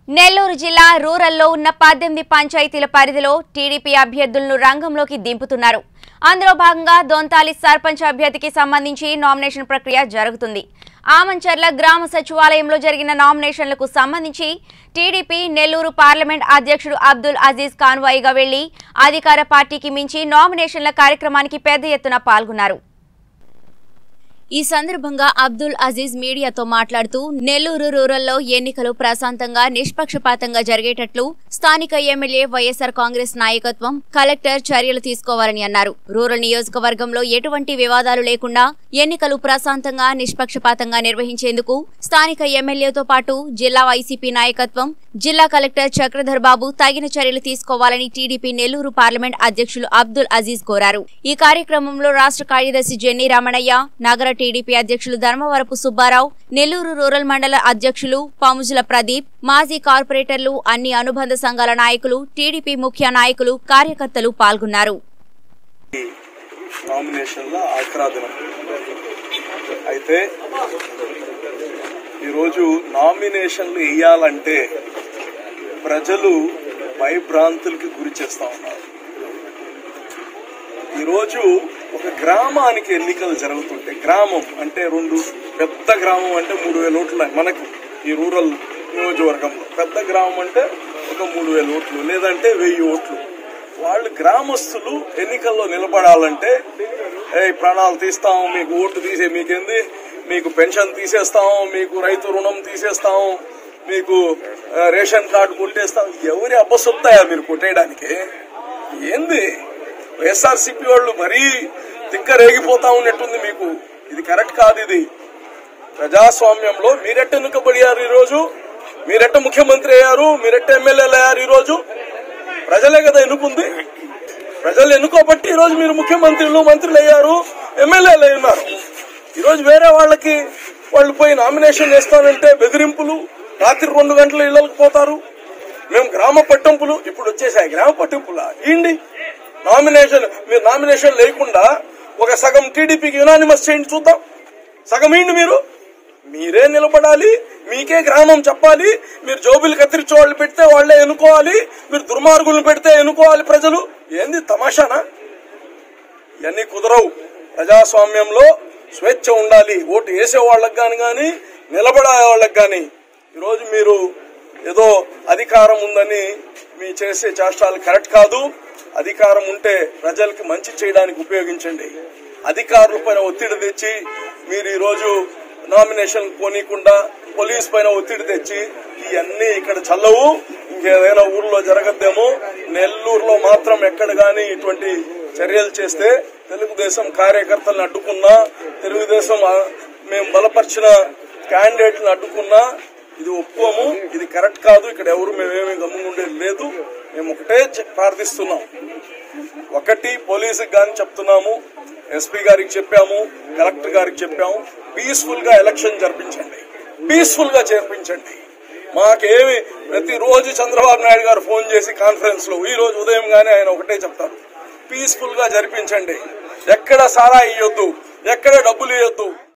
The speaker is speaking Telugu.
నెల్లూరు జిల్లా రూరల్లో ఉన్న పద్దెనిమిది పంచాయతీల పరిధిలో టీడీపీ అభ్యర్థులను రంగంలోకి దింపుతున్నారు అందులో భాగంగా దొంతాలి సర్పంచ్ అభ్యర్థికి సంబంధించి నామినేషన్ ప్రక్రియ జరుగుతుంది ఆమంచర్ల గ్రామ సచివాలయంలో జరిగిన నామినేషన్లకు సంబంధించి టీడీపీ నెల్లూరు పార్లమెంట్ అధ్యక్షుడు అబ్దుల్ అజీజ్ కాన్వాయిగా వెళ్లి అధికార పార్టీకి మించి నామినేషన్ల కార్యక్రమానికి పెద్ద ఎత్తున పాల్గొన్నారు ఈ సందర్భంగా అబ్దుల్ అజీజ్ మీడియాతో మాట్లాడుతూ నెల్లూరు రూరల్లో ఎన్నికలు ప్రశాంతంగా నిష్పక్షపాతంగా జరిగేటట్లు స్థానిక ఎమ్మెల్యే వైఎస్ఆర్ కాంగ్రెస్ నాయకత్వం కలెక్టర్ చర్యలు తీసుకోవాలని అన్నారు రూరల్ నియోజకవర్గంలో ఎటువంటి వివాదాలు లేకుండా ఎన్నికలు ప్రశాంతంగా నిష్పక్షపాతంగా నిర్వహించేందుకు స్థానిక ఎమ్మెల్యేతో పాటు జిల్లా వైసీపీ నాయకత్వం జిల్లా కలెక్టర్ చక్రధర్ బాబు తగిన చర్యలు తీసుకోవాలని టీడీపీ నెల్లూరు పార్లమెంట్ అధ్యక్షులు అబ్దుల్ అజీజ్ కోరారు ఈ కార్యక్రమంలో రాష్ట్ర కార్యదర్శి జెన్నీ రామణయ్య నగర టీడీపీ అధ్యక్షులు ధర్మవరపు సుబ్బారావు నెల్లూరు రూరల్ మండల అధ్యక్షులు పాముజుల ప్రదీప్ మాజీ కార్పొరేటర్లు అన్ని అనుబంధ సంఘాల నాయకులు టీడీపీ ముఖ్య నాయకులు కార్యకర్తలు పాల్గొన్నారు నామినేషన్ల ఆక్రాదనం అయితే ఈరోజు నామినేషన్లు వేయాలంటే ప్రజలు భయభ్రాంతులకి గురి చేస్తా ఉన్నారు ఈరోజు ఒక గ్రామానికి ఎన్నికలు జరుగుతుంటే గ్రామం అంటే రెండు పెద్ద గ్రామం అంటే మూడు వేల ఓట్లు ఉన్నాయి మనకు ఈ రూరల్ నియోజకవర్గంలో పెద్ద గ్రామం అంటే ఒక మూడు వేల ఓట్లు లేదంటే వెయ్యి ఓట్లు వాళ్ళు గ్రామస్తులు ఎన్నికల్లో నిలబడాలంటే ఏ ప్రాణాలు తీస్తాం మీకు ఓటు తీసే మీకేంది మీకు పెన్షన్ తీసేస్తాం మీకు రైతు రుణం తీసేస్తాం మీకు ఆ, రేషన్ కార్డు కొట్టేస్తాం ఎవరి అబ్బసొత్తాయా మీరు కొట్టేయడానికి ఏంది వైఎస్ఆర్సీపీ వాళ్ళు మరీ తిక్క రేగిపోతా ఉన్నట్టుంది మీకు ఇది కరెక్ట్ కాదు ఇది ప్రజాస్వామ్యంలో మీరెట్ట ఎన్నుకబడియారు ఈరోజు మీరెట్ట ముఖ్యమంత్రి అయ్యారు మీరెట్ట ఎమ్మెల్యేలు అయ్యారు ఈరోజు ప్రజలే కదా ఎన్నుకుంది ప్రజలు ఎన్నుకోబట్టి ఈరోజు మీరు ముఖ్యమంత్రులు మంత్రులు అయ్యారు ఎమ్మెల్యేలు అయి ఉన్నారు ఈరోజు వేరే వాళ్ళకి వాళ్ళు పోయి నామినేషన్ వేస్తానంటే బెదిరింపులు రాత్రి రెండు గంటలు ఇళ్ళకి పోతారు మేము గ్రామ పట్టింపులు ఇప్పుడు వచ్చేసాయి గ్రామ పట్టింపులా ఏంటి నామినేషన్ మీరు నామినేషన్ లేకుండా ఒక సగం టీడీపీకి యునానిమస్ చేయండి చూద్దాం సగం ఏంటి మీరు మీరే నిలబడాలి మీకే గ్రామం చెప్పాలి మీరు జోబులు కత్తిరించే వాళ్ళు పెడితే వాళ్ళే ఎన్నుకోవాలి మీరు దుర్మార్గులను పెడితే ఎన్నుకోవాలి ప్రజలు ఏంది తమాషానా ఇవన్నీ కుదరవు ప్రజాస్వామ్యంలో స్వేచ్ఛ ఉండాలి ఓటు వేసే వాళ్ళకి కానీ కానీ నిలబడే వాళ్ళకి కానీ ఈరోజు మీరు ఏదో అధికారం ఉందని మీ చేసే చేష్టాలు కరెక్ట్ కాదు అధికారం ఉంటే ప్రజలకి మంచి చేయడానికి ఉపయోగించండి అధికారుల పైన ఒత్తిడి తెచ్చి మీరు ఈరోజు నామినేషన్ పోనీకుండా పోలీస్ పైన ఒత్తిడి తెచ్చి ఇవన్నీ ఇక్కడ చల్లవు ఇంకేదైనా ఊర్లో జరగద్దేమో నెల్లూరులో మాత్రం ఎక్కడ గాని ఇటువంటి చర్యలు చేస్తే తెలుగుదేశం కార్యకర్తలను అడ్డుకున్నా తెలుగుదేశం ఆ, మేము బలపరిచిన క్యాండిడేట్లను అడ్డుకున్నా ఇది ఒప్పుకోము ఇది కరెక్ట్ కాదు ఇక్కడ ఎవరు మేమేమి గమ్ముండేది లేదు మేము ఒకటే చె- ప్రార్థిస్తున్నాం ఒకటి పోలీసుకి కానీ చెప్తున్నాము ఎస్పీ గారికి చెప్పాము కలెక్టర్ గారికి చెప్పాము పీస్ఫుల్ గా ఎలక్షన్ జరిపించండి పీస్ఫుల్ గా చేర్పించండి మాకేమి ప్రతిరోజు చంద్రబాబు నాయుడు గారు ఫోన్ చేసి కాన్ఫరెన్స్ లో ఈ రోజు ఉదయం గానీ ఆయన ఒకటే చెప్తారు పీస్ఫుల్ గా జరిపించండి ఎక్కడ సారా ఇయ్యొద్దు ఎక్కడ డబ్బులు ఇవ్వద్దు